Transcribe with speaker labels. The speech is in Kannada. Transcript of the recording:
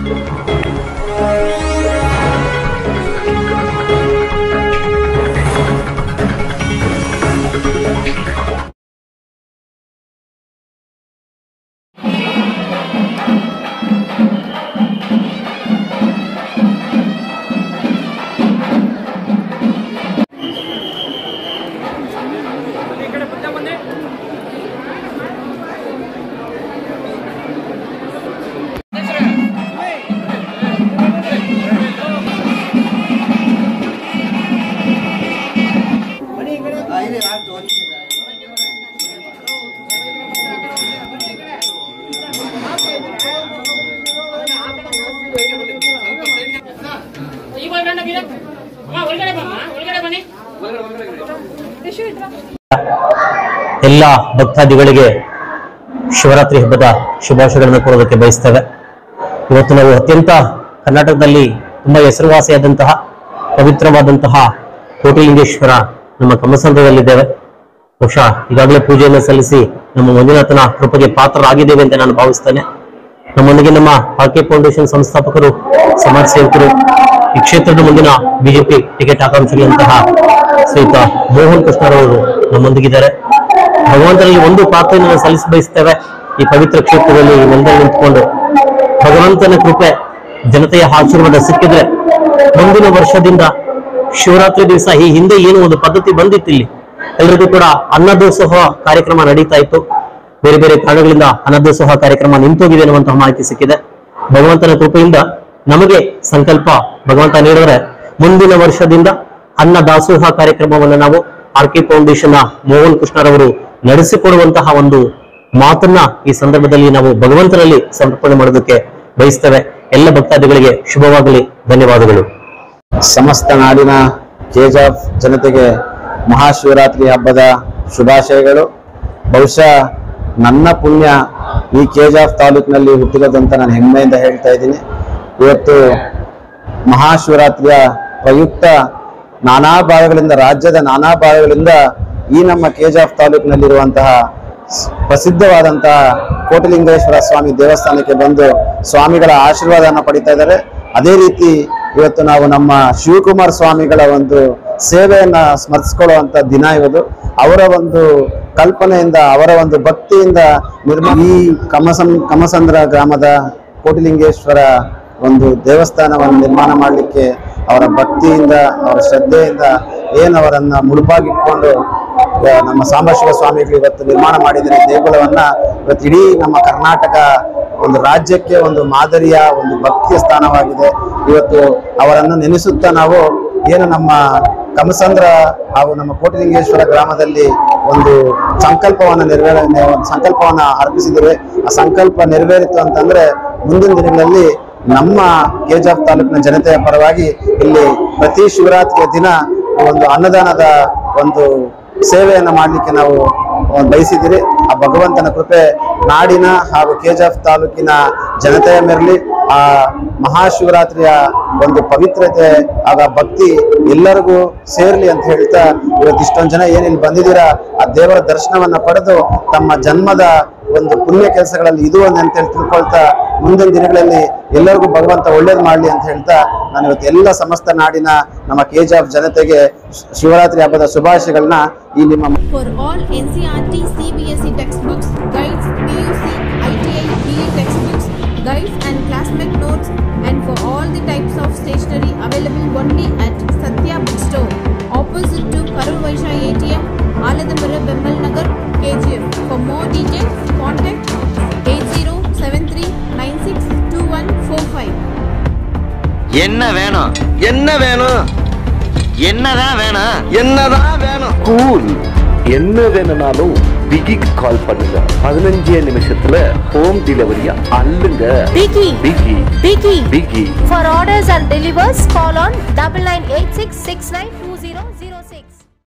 Speaker 1: ಈ ಒಳಗಡೆ ಬೀರ ಅಮ್ಮ ಒಳಗಡೆ ಬಮ್ಮ ಒಳಗಡೆ ಬನ್ನಿ
Speaker 2: ಎಲ್ಲ ಭಕ್ತಾದಿಗಳಿಗೆ ಶಿವರಾತ್ರಿ ಹಬ್ಬದ ಶುಭಾಶಯಗಳನ್ನು ಕೋರೋದಕ್ಕೆ ಬಯಸ್ತೇವೆ ಇವತ್ತು ನಾವು ಅತ್ಯಂತ ಕರ್ನಾಟಕದಲ್ಲಿ ತುಂಬಾ ಹೆಸರುವಾಸಿಯಾದಂತಹ ಪವಿತ್ರವಾದಂತಹ ಕೋಟಿಲಿಂಗೇಶ್ವರ ನಮ್ಮ ಕಮಸಂದ್ರದಲ್ಲಿದ್ದೇವೆ ಬಹುಶಃ ಈಗಾಗಲೇ ಪೂಜೆಯನ್ನು ಸಲ್ಲಿಸಿ ನಮ್ಮ ಮಂಜುನಾಥನ ಕೃಪೆಗೆ ಪಾತ್ರರಾಗಿದ್ದೇವೆ ಅಂತ ನಾನು ಭಾವಿಸ್ತೇನೆ ನಮ್ಮೊಂದಿಗೆ ನಮ್ಮ ಆರ್ಕೆ ಫೌಂಡೇಶನ್ ಸಂಸ್ಥಾಪಕರು ಸಮಾಜ ಸೇವಕರು ಈ ಕ್ಷೇತ್ರದ ಮುಂದಿನ ಬಿಜೆಪಿ ಟಿಕೆಟ್ ಆಕಾಂಕ್ಷಿಗಳಂತಹ ಶ್ರೀಯುತ ಮೋಹನ್ ಕೃಷ್ಣರವರು ನಮ್ಮೊಂದಿಗಿದ್ದಾರೆ ಭಗವಂತನಲ್ಲಿ ಒಂದು ಪ್ರಾರ್ಥನೆಯನ್ನು ಸಲ್ಲಿಸ ಬಯಸ್ತೇವೆ ಈ ಪವಿತ್ರ ಕ್ಷೇತ್ರದಲ್ಲಿ ಈ ನೆಲದಲ್ಲಿ ನಿಂತ್ಕೊಂಡು ಭಗವಂತನ ಕೃಪೆ ಜನತೆಯ ಆಶೀರ್ವಾದ ಸಿಕ್ಕಿದ್ರೆ ಮುಂದಿನ ವರ್ಷದಿಂದ ಶಿವರಾತ್ರಿ ದಿವಸ ಈ ಹಿಂದೆ ಏನು ಒಂದು ಪದ್ಧತಿ ಬಂದಿತ್ತು ಇಲ್ಲಿ ಎಲ್ಲರಿಗೂ ಕೂಡ ಅನ್ನದಾಸೋಹ ಕಾರ್ಯಕ್ರಮ ನಡೀತಾ ಇತ್ತು ಬೇರೆ ಬೇರೆ ಕಾರಣಗಳಿಂದ ಅನ್ನದಾಸೋಹ ಕಾರ್ಯಕ್ರಮ ನಿಂತೋಗಿದೆ ಅನ್ನುವಂತಹ ಮಾಹಿತಿ ಸಿಕ್ಕಿದೆ ಭಗವಂತನ ಕೃಪೆಯಿಂದ ನಮಗೆ ಸಂಕಲ್ಪ ಭಗವಂತ ನೀಡಿದ್ರೆ ಮುಂದಿನ ವರ್ಷದಿಂದ ಅನ್ನ ದಾಸೋಹ ಕಾರ್ಯಕ್ರಮವನ್ನು ನಾವು ಆರ್ ಕೆ ಫೌಂಡೇಶನ್ ಮೋಹನ್ ಕೃಷ್ಣರವರು ನಡೆಸಿಕೊಡುವಂತಹ ಒಂದು ಮಾತನ್ನ ಈ ಸಂದರ್ಭದಲ್ಲಿ ನಾವು ಭಗವಂತನಲ್ಲಿ ಸಮರ್ಪಣೆ ಮಾಡೋದಕ್ಕೆ ಬಯಸ್ತೇವೆ ಎಲ್ಲ ಭಕ್ತಾದಿಗಳಿಗೆ ಶುಭವಾಗಲಿ ಧನ್ಯವಾದಗಳು
Speaker 3: ಸಮಸ್ತ ನಾಡಿನ ಕೆಜಾಫ್ ಜನತೆಗೆ ಮಹಾಶಿವರಾತ್ರಿ ಹಬ್ಬದ ಶುಭಾಶಯಗಳು ಬಹುಶಃ ನನ್ನ ಪುಣ್ಯ ಈ ಕೆಜಾಫ್ ತಾಲೂಕಿನಲ್ಲಿ ಹುಟ್ಟಿರೋದಂತ ನಾನು ಹೆಮ್ಮೆಯಿಂದ ಹೇಳ್ತಾ ಇದ್ದೀನಿ ಇವತ್ತು ಮಹಾಶಿವರಾತ್ರಿಯ ಪ್ರಯುಕ್ತ ನಾನಾ ಭಾಗಗಳಿಂದ ರಾಜ್ಯದ ನಾನಾ ಭಾಗಗಳಿಂದ ಈ ನಮ್ಮ ಕೆಜಾಫ್ ತಾಲೂಕಿನಲ್ಲಿರುವಂತಹ ಸ್- ಪ್ರಸಿದ್ಧವಾದಂತಹ ಕೋಟಲಿಂಗೇಶ್ವರ ಸ್ವಾಮಿ ದೇವಸ್ಥಾನಕ್ಕೆ ಬಂದು ಸ್ವಾಮಿಗಳ ಆಶೀರ್ವಾದವನ್ನು ಪಡಿತಾ ಇದ್ದಾರೆ ಅದೇ ರೀತಿ ಇವತ್ತು ನಾವು ನಮ್ಮ ಶಿವಕುಮಾರ್ ಸ್ವಾಮಿಗಳ ಒಂದು ಸೇವೆಯನ್ನ ಸ್ಮರಿಸಿಕೊಳ್ಳುವಂತ ದಿನ ಇವತ್ತು ಅವರ ಒಂದು ಕಲ್ಪನೆಯಿಂದ ಅವರ ಒಂದು ಭಕ್ತಿಯಿಂದ ನಿರ್ಮ ಈ ಕಮಸಂ ಕಮಸಂದ್ರ ಗ್ರಾಮದ ಕೋಟಿಲಿಂಗೇಶ್ವರ ಒಂದು ದೇವಸ್ಥಾನವನ್ನು ನಿರ್ಮಾಣ ಮಾಡಲಿಕ್ಕೆ ಅವರ ಭಕ್ತಿಯಿಂದ ಅವರ ಶ್ರದ್ಧೆಯಿಂದ ಏನು ಅವರನ್ನ ಮುಡುಪಾಗಿಟ್ಕೊಂಡು ಆ, ನಮ್ಮ ಸಾಂಬಶಿವ ಸ್ವಾಮಿಗಳು ಇವತ್ತು ನಿರ್ಮಾಣ ಮಾಡಿದರೆ ದೇಗುಲವನ್ನ ಇವತ್ತು ಇಡೀ ನಮ್ಮ ಕರ್ನಾಟಕ ಒಂದು ರಾಜ್ಯಕ್ಕೆ ಒಂದು ಮಾದರಿಯ ಒಂದು ಭಕ್ತಿಯ ಸ್ಥಾನವಾಗಿದೆ ಇವತ್ತು ಅವರನ್ನು ನೆನೆಸುತ್ತಾ ನಾವು ಏನು ನಮ್ಮ ಕಮಸಂದ್ರ ಹಾಗೂ ನಮ್ಮ ಕೋಟಿಲಿಂಗೇಶ್ವರ ಗ್ರಾಮದಲ್ಲಿ ಒಂದು ಸಂಕಲ್ಪವನ್ನು ನೆರವೇರ ಒಂದು ಸಂಕಲ್ಪವನ್ನ ಅರ್ಪಿಸಿದ್ದೇವೆ ಆ ಸಂಕಲ್ಪ ನೆರವೇರಿತು ಅಂತಂದ್ರೆ ಮುಂದಿನ ದಿನಗಳಲ್ಲಿ ನಮ್ಮ ಕೆಜಾಫ್ ತಾಲೂಕಿನ ಜನತೆಯ ಪರವಾಗಿ ಇಲ್ಲಿ ಪ್ರತಿ ಶಿವರಾತ್ರಿಯ ದಿನ ಒಂದು ಅನ್ನದಾನದ ಒಂದು ಸೇವೆಯನ್ನ ಮಾಡಲಿಕ್ಕೆ ನಾವು ಅಹ್, ಬಯಸಿದ್ದೀರಿ ಆ ಭಗವಂತನ ಕೃಪೆ ನಾಡಿನ ಹಾಗೂ ಕೆಜಾಫ್ ತಾಲೂಕಿನ ಜನತೆಯ ಮೇರಲಿ ಆ ಮಹಾಶಿವರಾತ್ರಿಯ ಒಂದು ಪವಿತ್ರತೆ ಆಗ ಭಕ್ತಿ ಎಲ್ಲರಿಗೂ ಸೇರ್ಲಿ ಅಂತ ಹೇಳ್ತಾ ಇವತ್ತು ಇಷ್ಟೊಂದು ಜನ ಏನಿಲ್ಲಿ ಬಂದಿದ್ದೀರಾ ಆ ದೇವರ ದರ್ಶನವನ್ನ ಪಡೆದು ತಮ್ಮ ಜನ್ಮದ ಒಂದು ಪುಣ್ಯ ಕೆಲಸಗಳಲ್ಲಿ ಇದು ಒಂದು ಅಂತ ಹೇಳಿ ತಿಳ್ಕೊಳ್ತಾ ಮುಂದಿನ ದಿನಗಳಲ್ಲಿ ಎಲ್ಲರಿಗೂ ಭಗವಂತ ಒಳ್ಳೇದು ಮಾಡಲಿ ಅಂತ ಹೇಳ್ತಾ ನಾನು ಇವತ್ತು ಎಲ್ಲ ಸಮಸ್ತ ನಾಡಿನ ನಮ್ಮ ಕೆಜಾಫ್ ಜನತೆಗೆ ಶಿ- ಶಿವರಾತ್ರಿ ಹಬ್ಬದ ಶುಭಾಶಯಗಳನ್ನ ಈ ನಿಮ್ಮ
Speaker 4: For all NCRT, CBSE textbooks, guides, PUC, ITI, BE textbooks, guides and classmate notes and for all the types of stationery available only at Satya Bookstore, opposite to Karur Vaishya ATM, Aladamara Bemmal Nagar, KGF. For more details, contact 8073962145.
Speaker 5: என்ன வேணும் என்ன வேணும் என்னதான் வேணும் என்னதான் வேணும்
Speaker 6: கூல் என்ன வேணும்னாலும் பிகிக்கு கால் பண்ணுங்க பதினஞ்சே நிமிஷத்துல ஹோம் டெலிவரியா அள்ளுங்க
Speaker 7: Biggie,
Speaker 6: பிகி
Speaker 7: Biggie.
Speaker 6: பிகி
Speaker 7: For orders and delivers, call on double nine eight six six nine